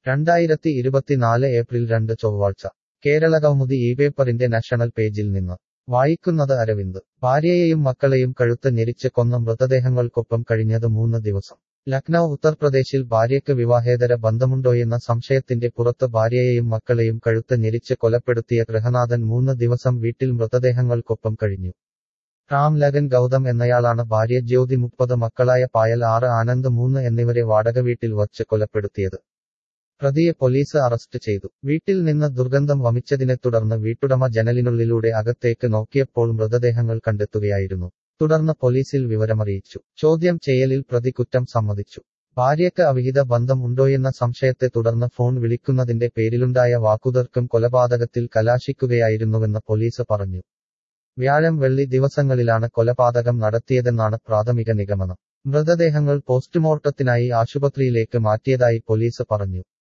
രണ്ടായിരത്തി ഇരുപത്തിനാല് ഏപ്രിൽ രണ്ട് ചൊവ്വാഴ്ച കേരളകൗമുദി ഈ പേപ്പറിന്റെ നാഷണൽ പേജിൽ നിന്ന് വായിക്കുന്നത് അരവിന്ദ് ഭാര്യയെയും മക്കളെയും കഴുത്ത് ഞെരിച്ച് കൊന്ന മൃതദേഹങ്ങൾക്കൊപ്പം കഴിഞ്ഞത് മൂന്ന് ദിവസം ലക്നൌ ഉത്തർപ്രദേശിൽ ഭാര്യയ്ക്ക് വിവാഹേതര ബന്ധമുണ്ടോയെന്ന സംശയത്തിന്റെ പുറത്ത് ഭാര്യയെയും മക്കളെയും കഴുത്ത് ഞെരിച്ച് കൊലപ്പെടുത്തിയ ഗൃഹനാഥൻ മൂന്ന് ദിവസം വീട്ടിൽ മൃതദേഹങ്ങൾക്കൊപ്പം കഴിഞ്ഞു റാം ലഗൻ ഗൗതം എന്നയാളാണ് ഭാര്യ ജ്യോതി മുപ്പത് മക്കളായ പായൽ ആറ് ആനന്ദ് മൂന്ന് എന്നിവരെ വാടക വീട്ടിൽ വച്ച് കൊലപ്പെടുത്തിയത് പ്രതിയെ പോലീസ് അറസ്റ്റ് ചെയ്തു വീട്ടിൽ നിന്ന് ദുർഗന്ധം വമിച്ചതിനെ തുടർന്ന് വീട്ടുടമ ജനലിനുള്ളിലൂടെ അകത്തേക്ക് നോക്കിയപ്പോൾ മൃതദേഹങ്ങൾ കണ്ടെത്തുകയായിരുന്നു തുടർന്ന് പോലീസിൽ വിവരമറിയിച്ചു ചോദ്യം ചെയ്യലിൽ പ്രതി കുറ്റം സമ്മതിച്ചു ഭാര്യയ്ക്ക് അവിഹിത ബന്ധം ഉണ്ടോയെന്ന സംശയത്തെ തുടർന്ന് ഫോൺ വിളിക്കുന്നതിന്റെ പേരിലുണ്ടായ വാക്കുതർക്കം കൊലപാതകത്തിൽ കലാശിക്കുകയായിരുന്നുവെന്ന് പോലീസ് പറഞ്ഞു വ്യാഴം വെള്ളി ദിവസങ്ങളിലാണ് കൊലപാതകം നടത്തിയതെന്നാണ് പ്രാഥമിക നിഗമനം മൃതദേഹങ്ങൾ പോസ്റ്റ്മോർട്ടത്തിനായി ആശുപത്രിയിലേക്ക് മാറ്റിയതായി പോലീസ് പറഞ്ഞു